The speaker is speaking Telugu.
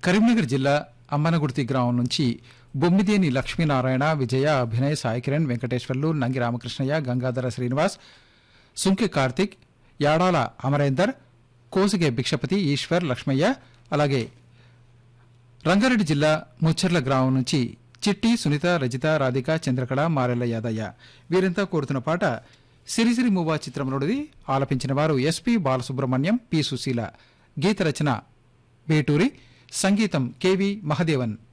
కరీంనగర్ జిల్లా అమ్మనగుర్తి గ్రామం నుంచి బొమ్మిదేని లక్ష్మీనారాయణ విజయ అభినయ్ సాయికిరణ్ వెంకటేశ్వర్లు నంగి రామకృష్ణయ్య గంగాధర శ్రీనివాస్ సుంకి కార్తిక్ యాడాల అమరేందర్ కోసిగే భిక్షపతి ఈశ్వర్ లక్ష్మయ్య అలాగే రంగారెడ్డి జిల్లా ముచ్చర్ల గ్రామం నుంచి చిట్టి సునీత రజిత రాధిక చంద్రకళ మారెల్ల యాదయ్య వీరంతా కోరుతున్న పాట సిరిసిరి మూవా చిత్రంలోనిది ఆలపించిన వారు ఎస్పి బాలసుబ్రహ్మణ్యం పి సుశీల గీత రచన వేటూరి సంగీతం కెవి మహదేవన్